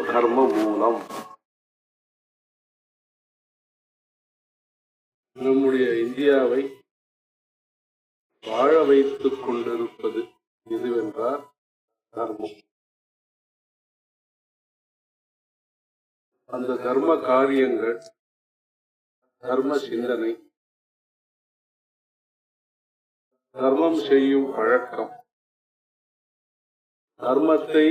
கர்ம மூலம் நம்முடைய இந்தியாவை வாழ வைத்துக் கொண்டிருப்பது எதுவென்றால் தர்மம் அந்த தர்ம காரியங்கள் தர்ம சிந்தனை தர்மம் செய்யும் பழக்கம் தர்மத்தை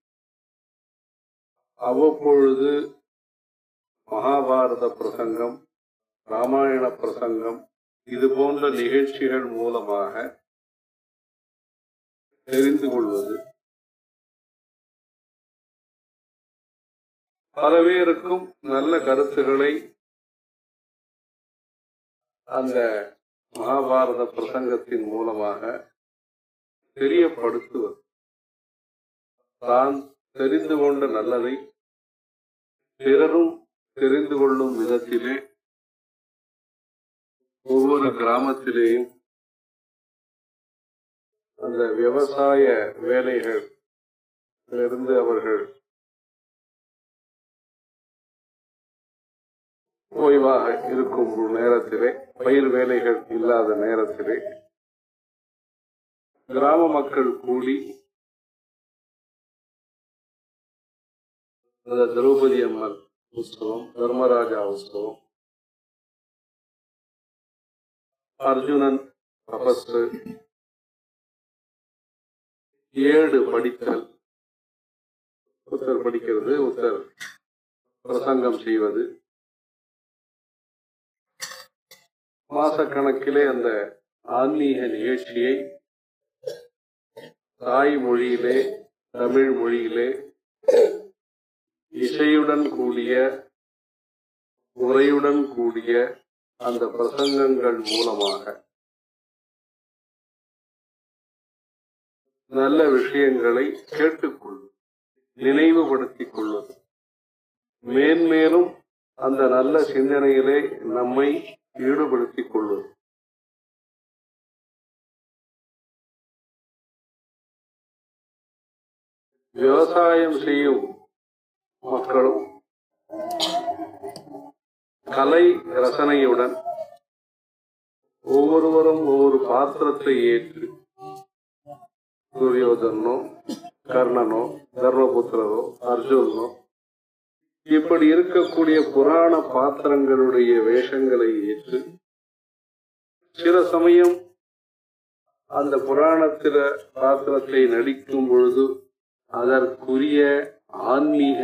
அவ்வப்பொழுது மகாபாரத பிரசங்கம் ராமாயண பிரசங்கம் இது போன்ற நிகழ்ச்சிகள் மூலமாக தெரிந்து கொள்வது பல பேருக்கும் நல்ல கருத்துக்களை அந்த மகாபாரத பிரசங்கத்தின் மூலமாக தெரியப்படுத்துவது தான் தெரிந்து கொண்ட நல்லதை பிறரும் தெரிந்து கொள்ளும் விதத்திலே ஒவ்வொரு கிராமத்திலேயும் அந்த விவசாய வேலைகள் இருந்து அவர்கள் ஓய்வாக இருக்கும் ஒரு நேரத்திலே பயிர் வேலைகள் இல்லாத நேரத்திலே கிராம மக்கள் கூடி அந்த திரௌபதி அம்மன் உற்சவம் தர்மராஜா உற்சவம் அர்ஜுனன் தபசு ஏடு படித்தல் ஒருத்தர் படிக்கிறது ஒருத்தர் பிரசங்கம் செய்வது மாசக்கணக்கிலே அந்த ஆன்மீக நிகழ்ச்சியை தாய் மொழியிலே தமிழ் மொழியிலே இசையுடன் கூடிய உரையுடன் கூடிய அந்த பிரசங்கங்கள் மூலமாக நல்ல விஷயங்களை கேட்டுக்கொள்வது நினைவுபடுத்திக் கொள்வது மேன்மேலும் அந்த நல்ல சிந்தனையிலே நம்மை ஈடுபடுத்திக் கொள்வது விவசாயம் செய்யும் மக்களும் கலை ரசனையுடன் ஒவ்வொருவரும் ஒவ்வொரு பாத்திரத்தை ஏற்று துரியோதனோ கர்ணனோ தர்மபுத்திரரோ அர்ஜுனோ இப்படி இருக்கக்கூடிய புராண பாத்திரங்களுடைய வேஷங்களை ஏற்று சில சமயம் அந்த புராணத்தில பாத்திரத்தை நடிக்கும் பொழுது அதற்குரிய ஆன்மீக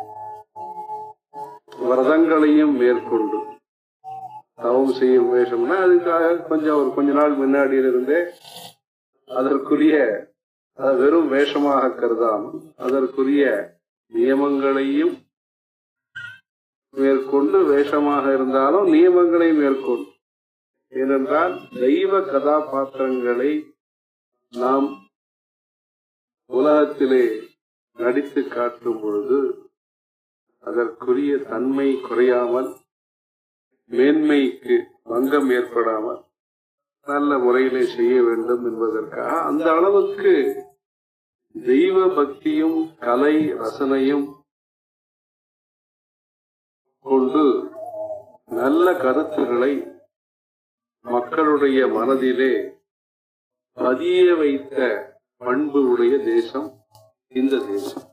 விரதங்களையும் மேற்கொண்டு தவம் செய்யும் வேஷம்னா அதுக்காக கொஞ்சம் ஒரு கொஞ்ச நாள் முன்னாடி இருந்தே அதற்குரிய அது வெறும் வேஷமாக கருதாமல் அதற்குரிய நியமங்களையும் மேற்கொண்டு வேஷமாக இருந்தாலும் நியமங்களை மேற்கொண்டு ஏனென்றால் தெய்வ கதாபாத்திரங்களை நாம் உலகத்திலே நடித்து காட்டும் பொழுது அதற்குரிய தன்மை குறையாமல் மேன்மைக்கு பங்கம் ஏற்படாமல் நல்ல முறையிலே செய்ய வேண்டும் என்பதற்காக அந்த அளவுக்கு தெய்வ பக்தியும் கலை ரசனையும் கொண்டு நல்ல கருத்துக்களை மக்களுடைய மனதிலே பதிய வைத்த பண்பு உடைய தேசம் இந்த தேசம்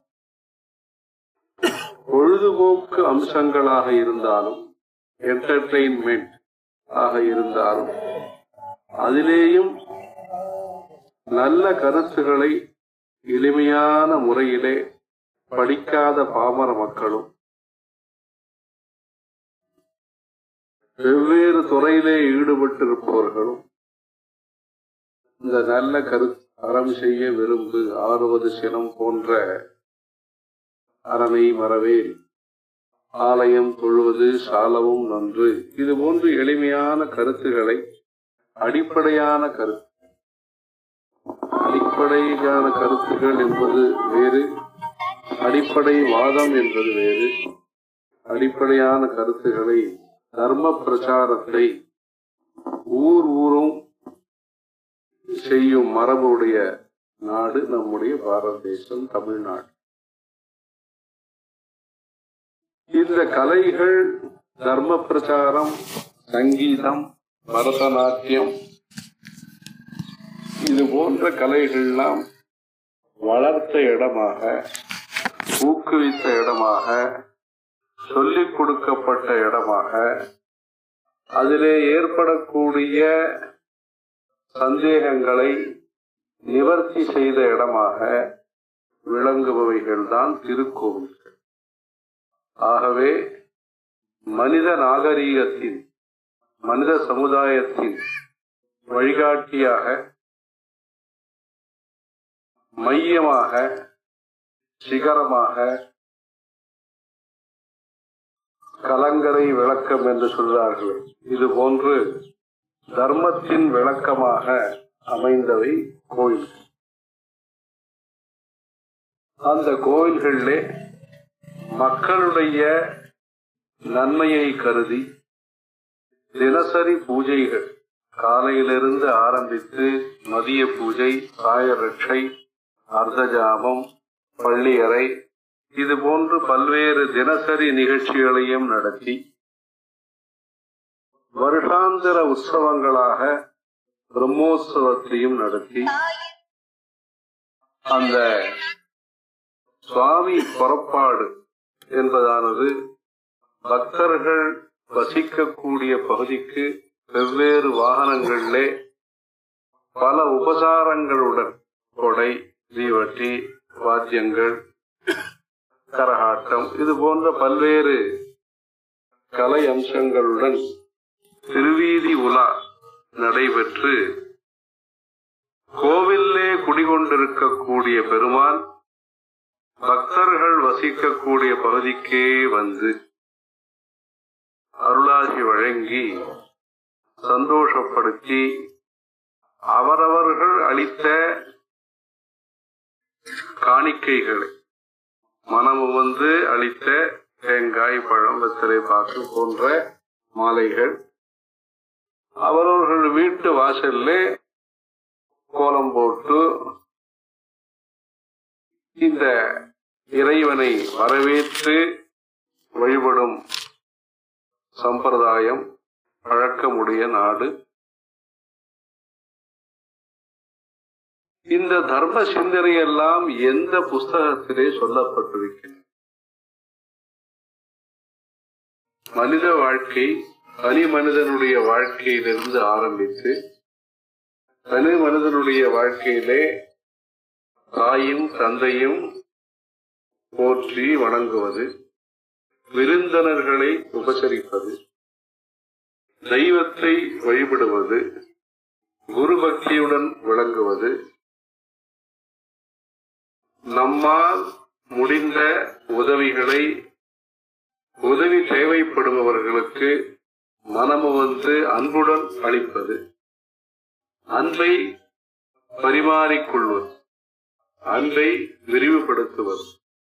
பொழுதுபோக்கு அம்சங்களாக இருந்தாலும் என்டர்டெயின்மெண்ட் ஆக இருந்தாலும் அதிலேயும் நல்ல கருத்துக்களை எளிமையான முறையிலே படிக்காத பாமர மக்களும் வெவ்வேறு துறையிலே ஈடுபட்டிருப்பவர்களும் இந்த நல்ல கருத்து அறம் செய்ய விரும்பு ஆறுவது சினம் போன்ற அரணை மறவேல் ஆலயம் தொழுவது சாலவும் நன்று இது போன்று எளிமையான கருத்துக்களை அடிப்படையான கருத்து அடிப்படையான கருத்துக்கள் என்பது வேறு அடிப்படை வாதம் என்பது வேறு அடிப்படையான கருத்துக்களை தர்ம பிரச்சாரத்தை ஊர் ஊரும் செய்யும் மரபுடைய நாடு நம்முடைய பாரத தேசம் தமிழ்நாடு இந்த கலைகள் தர்ம பிரச்சாரம் சங்கீதம் பரதநாட்டியம் இது போன்ற கலைகள்லாம் வளர்த்த இடமாக ஊக்குவித்த இடமாக சொல்லிக் கொடுக்கப்பட்ட இடமாக அதிலே ஏற்படக்கூடிய சந்தேகங்களை நிவர்த்தி செய்த இடமாக விளங்குபவைகள் தான் திருக்கோவில்கள் ஆகவே மனித நாகரீகத்தின் மனித சமுதாயத்தின் வழிகாட்டியாக மையமாக சிகரமாக கலங்கரை விளக்கம் என்று சொல்றார்கள் இது போன்று தர்மத்தின் விளக்கமாக அமைந்தவை கோயில் அந்த கோயில்களிலே மக்களுடைய நன்மையை கருதி தினசரி பூஜைகள் காலையிலிருந்து ஆரம்பித்து மதிய பூஜை சாயரட்சை அர்த்தஜாமம் பள்ளியறை இது போன்று பல்வேறு தினசரி நிகழ்ச்சிகளையும் நடத்தி வருடாந்திர உற்சவங்களாக பிரம்மோற்சவத்தையும் நடத்தி அந்த சுவாமி புறப்பாடு என்பதானது பக்தர்கள் வசிக்கக்கூடிய பகுதிக்கு வெவ்வேறு வாகனங்களிலே பல உபசாரங்களுடன் கொடை தீவட்டி வாத்தியங்கள் கரகாட்டம் இது போன்ற பல்வேறு கலை அம்சங்களுடன் திருவீதி உலா நடைபெற்று கோவிலே குடிகொண்டிருக்கக்கூடிய பெருமான் பக்தர்கள் வசிக்கக்கூடிய பகுதிக்கே வந்து அருளாசி வழங்கி சந்தோஷப்படுத்தி அவரவர்கள் அளித்த காணிக்கைகளை மனமு வந்து அளித்த தேங்காய் பழம் வெத்தலை பாக்கு போன்ற மாலைகள் அவரவர்கள் வீட்டு வாசல்லே கோலம் போட்டு இந்த இறைவனை வரவேற்று வழிபடும் சம்பிரதாயம் பழக்கமுடைய நாடு இந்த தர்ம சிந்தனை எல்லாம் எந்த புஸ்தகத்திலே சொல்லப்பட்டிருக்கிறது மனித வாழ்க்கை தனி மனிதனுடைய வாழ்க்கையிலிருந்து ஆரம்பித்து தனி மனிதனுடைய வாழ்க்கையிலே தாயும் தந்தையும் போற்றி வணங்குவது விருந்தினர்களை உபசரிப்பது தெய்வத்தை வழிபடுவது குரு பக்தியுடன் விளங்குவது நம்மால் முடிந்த உதவிகளை உதவி தேவைப்படுபவர்களுக்கு மனமு வந்து அன்புடன் அளிப்பது அன்பை பரிமாறிக்கொள்வது அன்பை விரிவுபடுத்துவது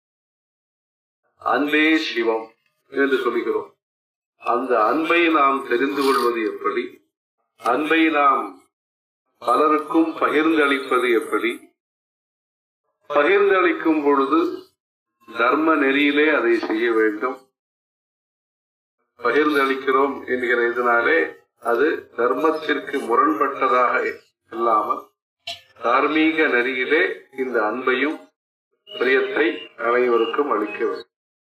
அன்பே சிவம் என்று சொல்கிறோம் அந்த அன்பை நாம் தெரிந்து கொள்வது எப்படி அன்பை நாம் பலருக்கும் பகிர்ந்து அளிப்பது எப்படி பகிர்ந்து அளிக்கும் பொழுது தர்ம நெறியிலே அதை செய்ய வேண்டும் பகிர்ந்து அளிக்கிறோம் என்கிற இதனாலே அது தர்மத்திற்கு முரண்பட்டதாக இல்லாமல் தார்மீக நெறியிலே இந்த அன்பையும் பிரியத்தை அனைவருக்கும் அளிக்க வேண்டும்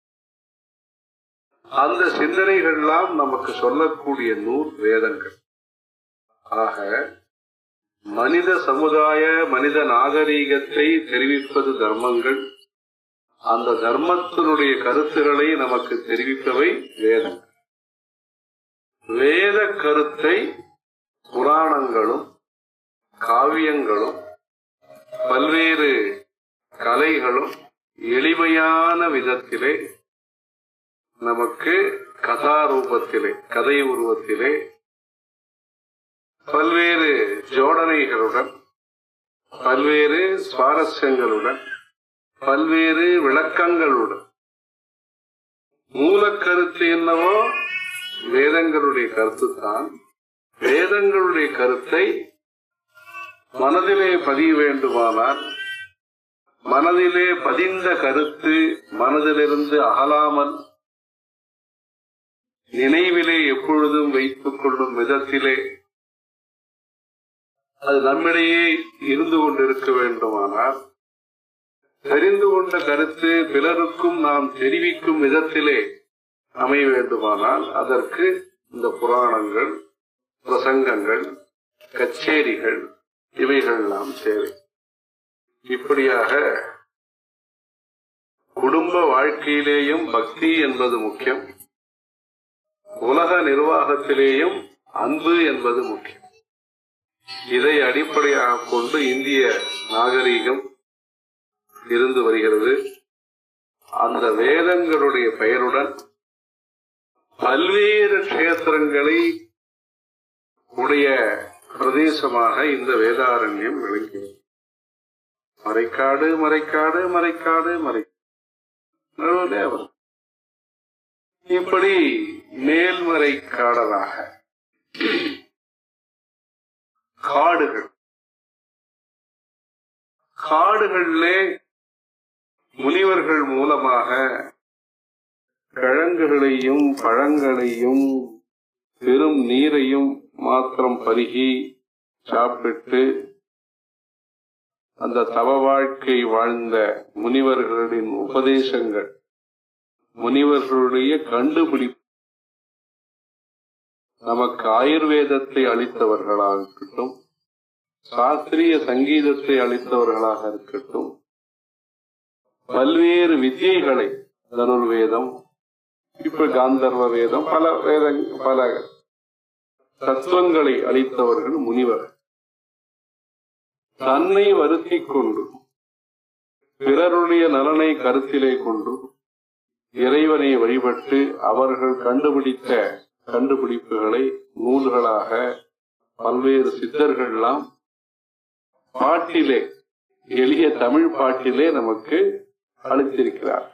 அந்த சிந்தனைகள்லாம் நமக்கு சொல்லக்கூடிய நூல் வேதங்கள் ஆக மனித சமுதாய மனித நாகரீகத்தை தெரிவிப்பது தர்மங்கள் அந்த தர்மத்தினுடைய கருத்துக்களை நமக்கு தெரிவிப்பவை வேதங்கள் வேத கருத்தை புராணங்களும் காவியங்களும் பல்வேறு கலைகளும் எளிமையான விதத்திலே நமக்கு கதா ரூபத்திலே கதை உருவத்திலே பல்வேறு ஜோடனைகளுடன் பல்வேறு சுவாரஸ்யங்களுடன் பல்வேறு விளக்கங்களுடன் மூலக்கருத்து என்னவோ வேதங்களுடைய கருத்து தான் வேதங்களுடைய கருத்தை மனதிலே பதிய வேண்டுமானால் மனதிலே பதிந்த கருத்து மனதிலிருந்து அகலாமல் நினைவிலே எப்பொழுதும் வைத்துக் கொள்ளும் விதத்திலே அது நம்மிடையே இருந்து கொண்டிருக்க வேண்டுமானால் தெரிந்து கொண்ட கருத்து பிறருக்கும் நாம் தெரிவிக்கும் விதத்திலே அமைய வேண்டுமானால் அதற்கு இந்த புராணங்கள் பிரசங்கங்கள் கச்சேரிகள் இவைகள்லாம் தேவை இப்படியாக குடும்ப வாழ்க்கையிலேயும் பக்தி என்பது முக்கியம் உலக நிர்வாகத்திலேயும் அன்பு என்பது முக்கியம் இதை அடிப்படையாக கொண்டு இந்திய நாகரீகம் இருந்து வருகிறது அந்த வேதங்களுடைய பெயருடன் பல்வேறு கஷேத்திரங்களை உடைய பிரதேசமாக இந்த வேதாரண்யம் விளங்கியது மறைக்காடு மறைக்காடு மறைக்காடு மறை நடுவிலே அவர் இப்படி மேல்மறை காடலாக காடுகள் காடுகளிலே முனிவர்கள் மூலமாக கிழங்குகளையும் பழங்களையும் பெரும் நீரையும் மாத்திரம் பருகி சாப்பிட்டு அந்த தவ வாழ்க்கை வாழ்ந்த முனிவர்களின் உபதேசங்கள் முனிவர்களுடைய கண்டுபிடிப்பு நமக்கு ஆயுர்வேதத்தை அளித்தவர்களாக இருக்கட்டும் சாஸ்திரிய சங்கீதத்தை அளித்தவர்களாக இருக்கட்டும் பல்வேறு வித்தியைகளை தனுர்வேதம் இப்ப காந்தர்வ வேதம் பல வேத பல தத்துவங்களை அளித்தவர்கள் முனிவர் தன்னை வருத்திக் கொண்டு பிறருடைய நலனை கருத்திலே கொண்டு இறைவனை வழிபட்டு அவர்கள் கண்டுபிடித்த கண்டுபிடிப்புகளை நூல்களாக பல்வேறு சித்தர்கள்லாம் பாட்டிலே எளிய தமிழ் பாட்டிலே நமக்கு அளித்திருக்கிறார்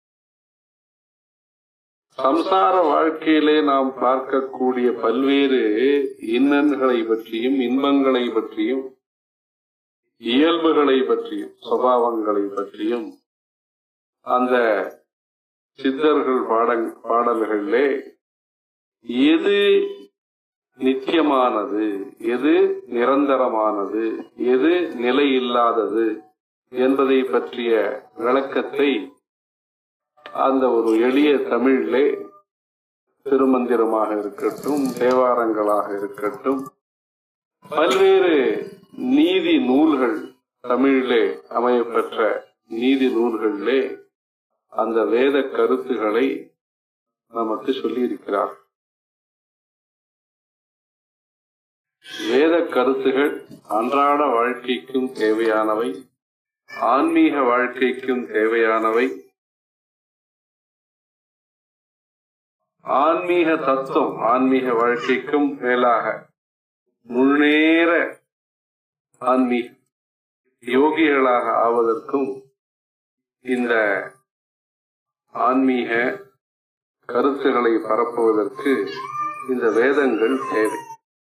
சம்சார வாழ்க்கையிலே நாம் பார்க்கக்கூடிய பல்வேறு இன்னன்களை பற்றியும் இன்பங்களை பற்றியும் இயல்புகளை பற்றியும் சுபாவங்களை பற்றியும் அந்த சித்தர்கள் பாட பாடல்களிலே எது நித்தியமானது எது நிரந்தரமானது எது நிலை இல்லாதது என்பதை பற்றிய விளக்கத்தை அந்த ஒரு எளிய தமிழிலே திருமந்திரமாக இருக்கட்டும் தேவாரங்களாக இருக்கட்டும் பல்வேறு நீதி நூல்கள் தமிழிலே அமையப்பெற்ற நீதி நூல்களிலே அந்த வேத கருத்துகளை நமக்கு சொல்லியிருக்கிறார் வேத கருத்துகள் அன்றாட வாழ்க்கைக்கும் தேவையானவை ஆன்மீக வாழ்க்கைக்கும் தேவையானவை ஆன்மீக தத்துவம் ஆன்மீக வாழ்க்கைக்கும் மேலாக முன்னேற ஆன்மீக யோகிகளாக ஆவதற்கும் இந்த ஆன்மீக கருத்துக்களை பரப்புவதற்கு இந்த வேதங்கள் தேவை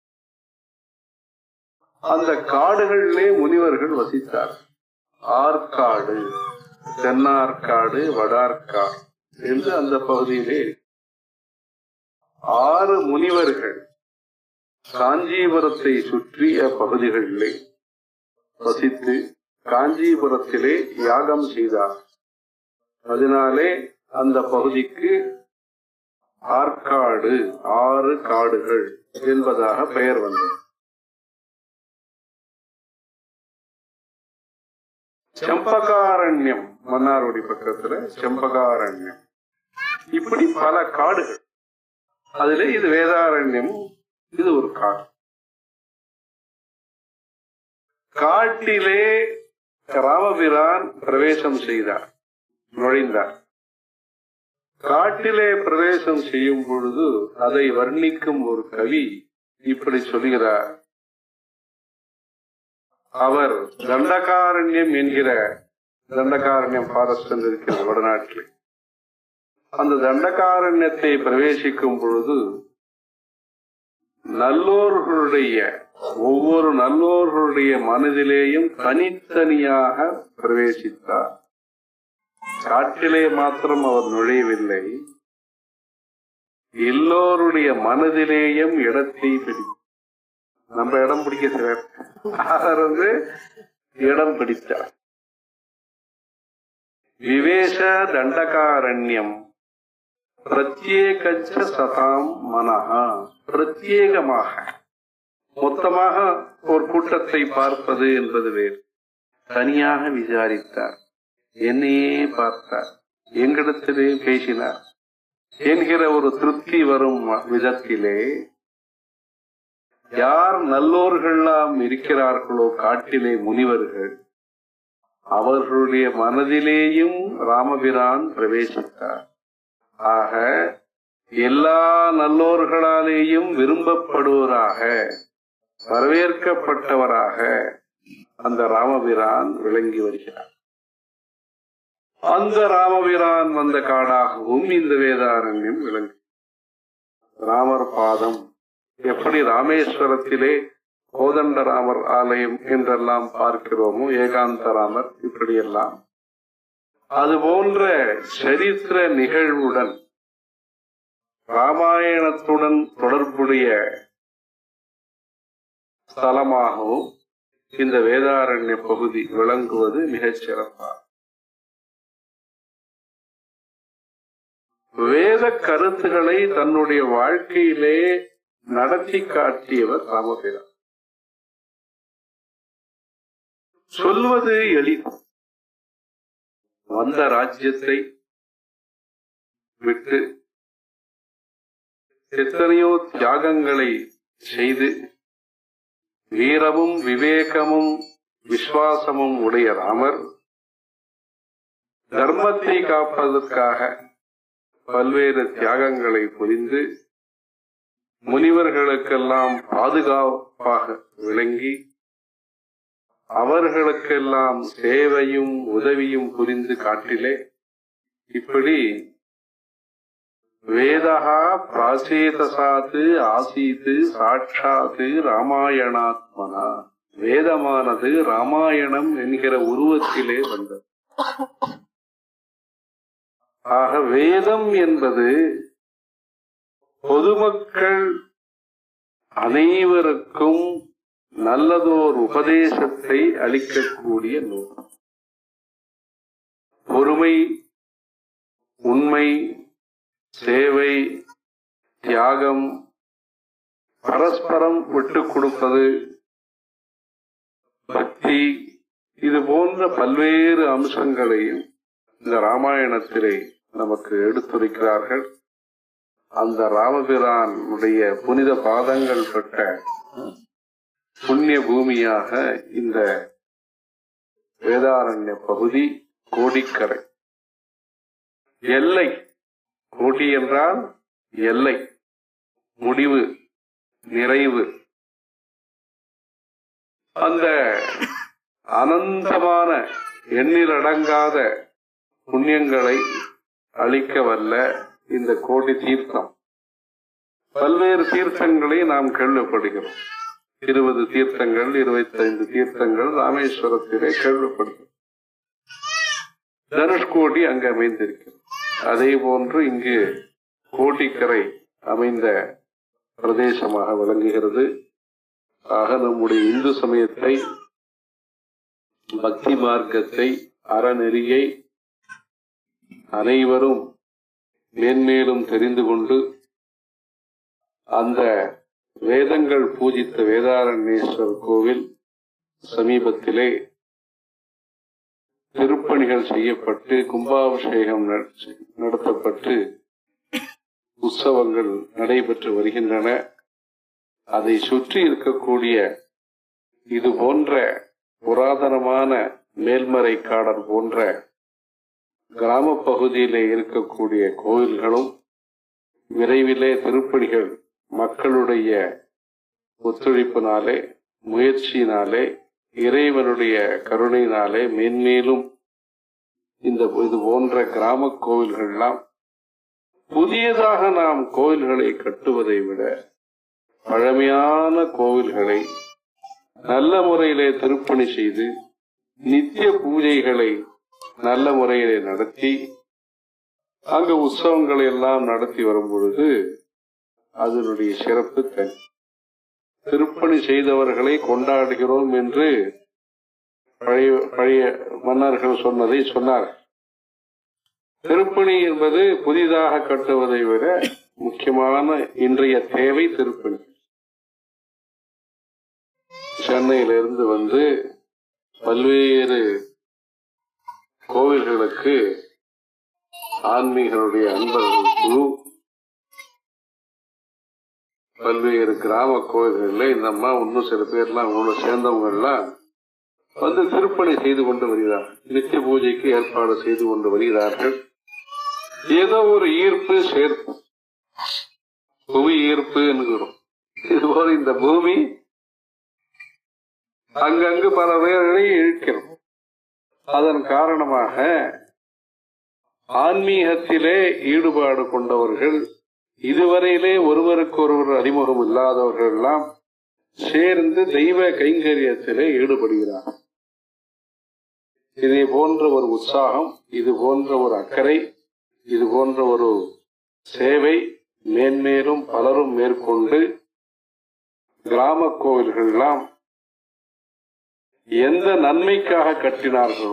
அந்த காடுகளிலே முனிவர்கள் வசித்தார் ஆற்காடு தென்னார்காடு வடார்காடு என்று அந்த பகுதியிலே ஆறு முனிவர்கள் காஞ்சிபுரத்தை சுற்றிய பகுதிகளிலே வசித்து காஞ்சிபுரத்திலே யாகம் செய்தார் அதனாலே அந்த பகுதிக்கு ஆற்காடு ஆறு காடுகள் என்பதாக பெயர் வந்தது செம்பகாரண்யம் மன்னார்குடி பக்கத்துல செம்பகாரண்யம் இப்படி பல காடுகள் அதுல இது வேதாரண்யம் இது ஒரு காடு காட்டிலே ராமபிரான் பிரவேசம் செய்தார் நுழைந்தார் காட்டிலே பிரவேசம் செய்யும் பொழுது அதை வர்ணிக்கும் ஒரு கவி இப்படி சொல்கிறார் அவர் தண்டகாரண்யம் என்கிற தண்டகாரண்யம் ஃபாரஸ்ட் என்று இருக்கிறது வடநாட்டில் அந்த தண்டகாரண்யத்தை பிரவேசிக்கும் பொழுது நல்லோர்களுடைய ஒவ்வொரு நல்லோர்களுடைய மனதிலேயும் தனித்தனியாக பிரவேசித்தார் காட்டிலே மாத்திரம் அவர் நுழையவில்லை எல்லோருடைய மனதிலேயும் இடத்தை பிடிக்கும் நம்ம இடம் பிடிக்க சிலர் அவர் வந்து இடம் பிடித்தார் விவேஷ தண்டகாரண்யம் பிரத்யேகச்ச சதாம் மனஹா பிரத்யேகமாக மொத்தமாக ஒரு கூட்டத்தை பார்ப்பது என்பது வேறு தனியாக விசாரித்தார் என்னையே பார்த்தார் எங்களிடத்திலே பேசினார் என்கிற ஒரு திருப்தி வரும் விதத்திலே யார் நல்லோர்கள்லாம் இருக்கிறார்களோ காட்டிலே முனிவர்கள் அவர்களுடைய மனதிலேயும் ராமபிரான் பிரவேசித்தார் ஆக எல்லா நல்லோர்களாலேயும் விரும்பப்படுவராக வரவேற்கப்பட்டவராக அந்த ராமபிரான் விளங்கி வருகிறார் அந்த ராமபிரான் வந்த காடாகவும் இந்த வேதாரண்யம் விளங்கு ராமர் பாதம் எப்படி ராமேஸ்வரத்திலே கோதண்டராமர் ஆலயம் என்றெல்லாம் பார்க்கிறோமோ ஏகாந்த ராமர் இப்படியெல்லாம் அது போன்ற சரித்திர நிகழ்வுடன் ராமாயணத்துடன் தொடர்புடைய ஸ்தலமாகவும் இந்த வேதாரண்ய பகுதி விளங்குவது மிகச் சிறப்பாகும் வேத கருத்துக்களை தன்னுடைய வாழ்க்கையிலே நடத்தி காட்டியவர் ராமபிரான் சொல்வது எளிது வந்த ராஜ்யத்தை விட்டு எத்தனையோ தியாகங்களை செய்து வீரமும் விவேகமும் விசுவாசமும் உடைய ராமர் தர்மத்தை காப்பதற்காக பல்வேறு தியாகங்களை புரிந்து முனிவர்களுக்கெல்லாம் பாதுகாப்பாக விளங்கி அவர்களுக்கெல்லாம் சேவையும் உதவியும் புரிந்து காட்டிலே இப்படி வேதகா பிராசேதசாத்து ஆசீத்து சாட்சாத்து ராமாயணாத்மனா வேதமானது ராமாயணம் என்கிற உருவத்திலே வந்தது ஆக வேதம் என்பது பொதுமக்கள் அனைவருக்கும் நல்லதோர் உபதேசத்தை அளிக்கக்கூடிய நூல் பொறுமை உண்மை சேவை தியாகம் பரஸ்பரம் விட்டுக் கொடுப்பது பக்தி இது போன்ற பல்வேறு அம்சங்களையும் இந்த ராமாயணத்திலே நமக்கு எடுத்துரைக்கிறார்கள் அந்த ராமபிரானுடைய புனித பாதங்கள் பெற்ற புண்ணிய பூமியாக இந்த வேதாரண்ய பகுதி கோடிக்கரை எல்லை கோடி என்றால் எல்லை முடிவு நிறைவு அந்த அனந்தமான எண்ணிலடங்காத புண்ணியங்களை அளிக்க வல்ல இந்த கோடி தீர்த்தம் பல்வேறு தீர்த்தங்களை நாம் கேள்விப்படுகிறோம் இருபது தீர்த்தங்கள் இருபத்தி ஐந்து தீர்த்தங்கள் ராமேஸ்வரத்திலே கேள்விப்படுகிறோம் தனுஷ்கோடி அங்கு அமைந்திருக்கிறது அதே போன்று இங்கு கோடிக்கரை அமைந்த பிரதேசமாக விளங்குகிறது ஆக நம்முடைய இந்து சமயத்தை பக்தி மார்க்கத்தை அறநெறியை அனைவரும் மேன்மேலும் தெரிந்து கொண்டு அந்த வேதங்கள் பூஜித்த வேதாரண்யேஸ்வரர் கோவில் சமீபத்திலே திருப்பணிகள் செய்யப்பட்டு கும்பாபிஷேகம் நட- நடத்தப்பட்டு உற்சவங்கள் நடைபெற்று வருகின்றன அதை சுற்றி இருக்கக்கூடிய இது போன்ற புராதனமான மேல்மறைக்காடர் போன்ற கிராம பகுதியிலே இருக்கக்கூடிய கோயில்களும் விரைவிலே திருப்பணிகள் மக்களுடைய ஒத்துழைப்பினாலே முயற்சியினாலே இறைவனுடைய கருணையினாலே மேன்மேலும் இந்த இது போன்ற கிராம கோவில்கள்லாம் புதியதாக நாம் கோவில்களை கட்டுவதை விட பழமையான கோவில்களை நல்ல முறையிலே திருப்பணி செய்து நித்திய பூஜைகளை நல்ல முறையிலே நடத்தி அங்கு உற்சவங்களை எல்லாம் நடத்தி வரும் பொழுது அதனுடைய சிறப்பு தனி திருப்பணி செய்தவர்களை கொண்டாடுகிறோம் என்று பழைய பழைய மன்னர்கள் சொன்னதை சொன்னார் திருப்பணி என்பது புதிதாக கட்டுவதை விட முக்கியமான இன்றைய தேவை திருப்பணி சென்னையிலிருந்து வந்து பல்வேறு கோவில்களுக்கு ஆன்மீகனுடைய அன்பர்கள் குழு பல்வேறு கிராம கோயில்கள்ல இந்த அம்மா இன்னும் சில பேர்லாம் உங்களோட சேர்ந்தவங்க எல்லாம் வந்து திருப்பணி செய்து கொண்டு வருகிறார்கள் நித்திய பூஜைக்கு ஏற்பாடு செய்து கொண்டு வருகிறார்கள் ஏதோ ஒரு ஈர்ப்பு சேர்ப்பு புவி ஈர்ப்பு என்கிறோம் இதுபோல இந்த பூமி அங்கங்கு பல பேர்களை இழுக்கிறோம் அதன் காரணமாக ஆன்மீகத்திலே ஈடுபாடு கொண்டவர்கள் இதுவரையிலே ஒருவருக்கொருவர் அறிமுகம் இல்லாதவர்கள் எல்லாம் சேர்ந்து தெய்வ கைங்கரியத்திலே ஈடுபடுகிறார் இதே போன்ற ஒரு உற்சாகம் இது போன்ற ஒரு அக்கறை இது போன்ற ஒரு சேவை மேன்மேலும் பலரும் மேற்கொண்டு கிராம கோவில்கள் எல்லாம் எந்த நன்மைக்காக கட்டினார்களோ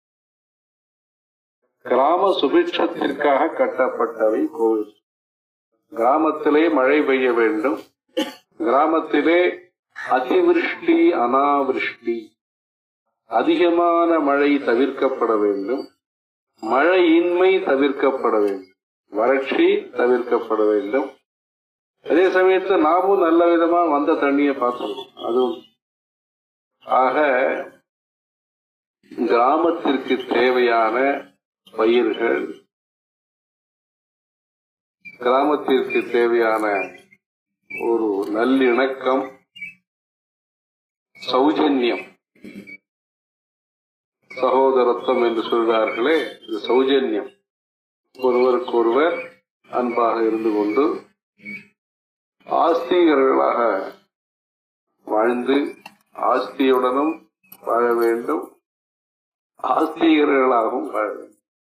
கிராம சுபிட்சத்திற்காக கட்டப்பட்டவை கோவில் கிராமத்திலே மழை பெய்ய வேண்டும் கிராமத்திலே அதிவிருஷ்டி அனாவிருஷ்டி அதிகமான மழை தவிர்க்கப்பட வேண்டும் மழையின்மை தவிர்க்கப்பட வேண்டும் வறட்சி தவிர்க்கப்பட வேண்டும் அதே சமயத்தில் நாமும் நல்ல விதமா வந்த தண்ணியை பார்த்துக்கணும் அதுவும் ஆக கிராமத்திற்கு தேவையான பயிர்கள் கிராமத்திற்கு தேவையான ஒரு நல்லிணக்கம் சௌஜன்யம் சகோதரத்துவம் என்று சொல்கிறார்களே இது சௌஜன்யம் ஒருவருக்கொருவர் அன்பாக இருந்து கொண்டு ஆஸ்திகர்களாக வாழ்ந்து ஆஸ்தியுடனும் வாழ வேண்டும் ஆஸ்திகர்களாகவும் வாழ வேண்டும்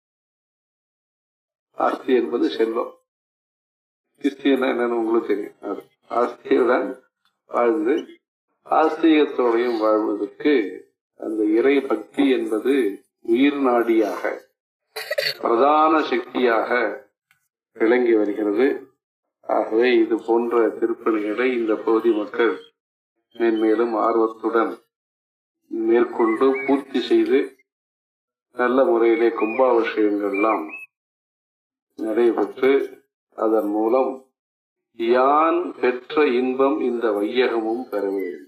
ஆஸ்தி என்பது செல்வம் கிறிஸ்டியன் என்னன்னு உங்களுக்கு தெரியும் அது ஆஸ்தியுடன் வாழ்ந்து ஆஸ்திகத்தோடையும் வாழ்வதற்கு அந்த இறை பக்தி என்பது உயிர் நாடியாக பிரதான சக்தியாக விளங்கி வருகிறது ஆகவே இது போன்ற திருப்பணிகளை இந்த பகுதி மக்கள் மேன்மேலும் ஆர்வத்துடன் மேற்கொண்டு பூர்த்தி செய்து நல்ல முறையிலே கும்பாபிஷேகங்கள் எல்லாம் நடைபெற்று அதன் மூலம் யான் பெற்ற இன்பம் இந்த வையகமும் பெற வேண்டும்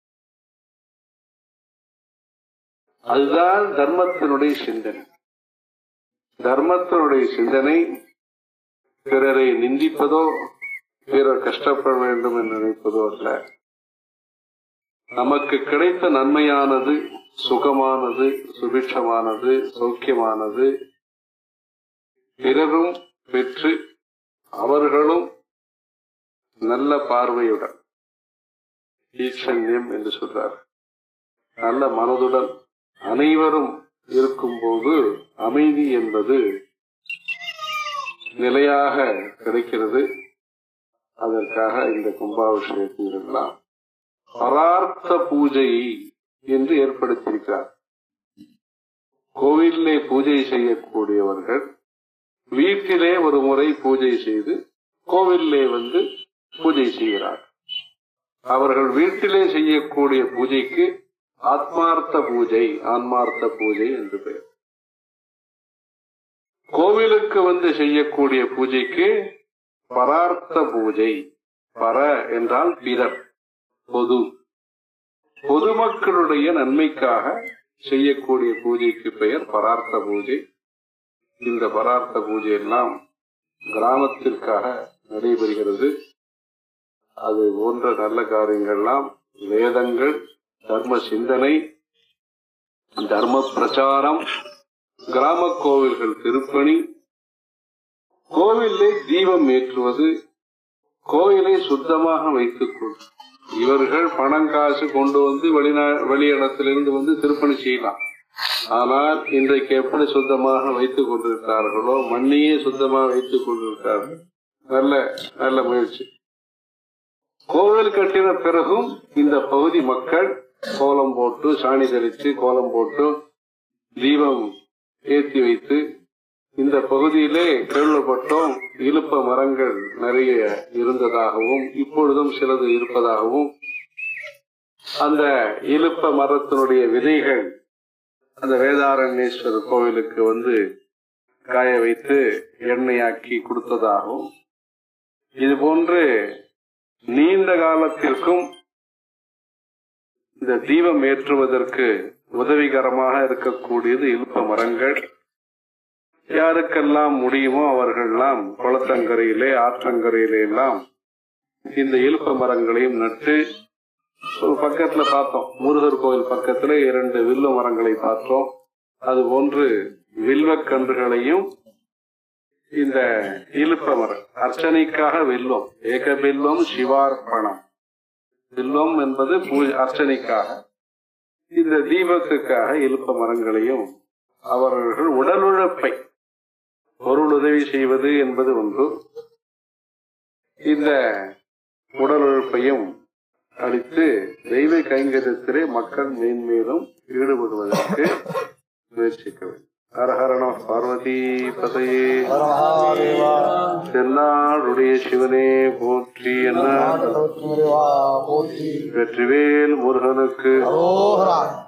அதுதான் தர்மத்தினுடைய சிந்தனை தர்மத்தினுடைய சிந்தனை பிறரை நிந்திப்பதோ பிறர் கஷ்டப்பட வேண்டும் என்று நினைப்பதோ அல்ல நமக்கு கிடைத்த நன்மையானது சுகமானது சுபிட்சமானது சௌக்கியமானது பிறரும் பெற்று அவர்களும் நல்ல பார்வையுடன் ஈசன்யம் என்று சொல்றார் நல்ல மனதுடன் அனைவரும் இருக்கும்போது அமைதி என்பது நிலையாக கிடைக்கிறது அதற்காக இந்த கும்பாபிஷேகத்தில் எல்லாம் பரார்த்த பூஜை என்று ஏற்படுத்தியிருக்கிறார் கோவிலே பூஜை செய்யக்கூடியவர்கள் வீட்டிலே ஒரு முறை பூஜை செய்து கோவிலே வந்து பூஜை செய்கிறார் அவர்கள் வீட்டிலே செய்யக்கூடிய பூஜைக்கு ஆத்மார்த்த பூஜை ஆன்மார்த்த பூஜை என்று பெயர் கோவிலுக்கு வந்து செய்யக்கூடிய பூஜைக்கு பரார்த்த பூஜை பர என்றால் பிறர் பொது பொதுமக்களுடைய நன்மைக்காக செய்யக்கூடிய பூஜைக்கு பெயர் பரார்த்த பூஜை இந்த பரார்த்த பூஜை எல்லாம் கிராமத்திற்காக நடைபெறுகிறது அது போன்ற நல்ல காரியங்கள்லாம் வேதங்கள் தர்ம சிந்தனை தர்ம பிரச்சாரம் கிராம கோவில்கள் திருப்பணி கோவிலே தீபம் ஏற்றுவது கோவிலை சுத்தமாக வைத்துக் கொள் இவர்கள் பணம் காசு கொண்டு வந்து வெளிநா வெளியிடத்திலிருந்து வந்து திருப்பணி செய்யலாம் ஆனால் இன்றைக்கு எப்படி சுத்தமாக வைத்துக் கொண்டிருக்கிறார்களோ மண்ணையே சுத்தமாக வைத்துக் கொண்டிருக்கிறார்கள் நல்ல நல்ல முயற்சி கோவில் கட்டின பிறகும் இந்த பகுதி மக்கள் கோலம் போட்டு சாணி தெளித்து கோலம் போட்டு தீபம் ஏற்றி வைத்து இந்த பகுதியிலே கேள்விப்பட்டோம் இலுப்ப மரங்கள் நிறைய இருந்ததாகவும் இப்பொழுதும் சிலது இருப்பதாகவும் அந்த இலுப்ப மரத்தினுடைய விதைகள் அந்த வேதாரண்யேஸ்வரர் கோவிலுக்கு வந்து காய வைத்து எண்ணெயாக்கி கொடுத்ததாகவும் இது போன்று நீண்ட காலத்திற்கும் இந்த தீபம் ஏற்றுவதற்கு உதவிகரமாக இருக்கக்கூடியது இலுப்ப மரங்கள் யாருக்கெல்லாம் முடியுமோ அவர்கள்லாம் குளத்தங்கரையிலே ஆற்றங்கரையிலே எல்லாம் இந்த இலுப்ப மரங்களையும் நட்டு ஒரு பக்கத்துல பார்த்தோம் முருகர் கோயில் பக்கத்துல இரண்டு வில்வ மரங்களை பார்த்தோம் அது போன்று வில்வக்கன்றுகளையும் இந்த இலுப்ப மரம் அர்ச்சனைக்காக வில்வம் ஏக வில்வம் சிவார்ப்பணம் வில்வம் என்பது பூ- அர்ச்சனைக்காக இந்த தீபத்துக்காக இலுப்ப மரங்களையும் அவர்கள் உடல் உழைப்பை பொருள் உதவி செய்வது என்பது ஒன்று இந்த உடல் உழைப்பையும் அளித்து தெய்வ கைங்கரியத்திலே மக்கள் மேன்மேலும் ஈடுபடுவதற்கு முயற்சிக்க வேண்டும் ஹரஹரண பார்வதி பதையே மகாதேவா தென்னாடுடைய சிவனே போற்றி என்ன போற்றி வெற்றிவேல் முருகனுக்கு அரோகரா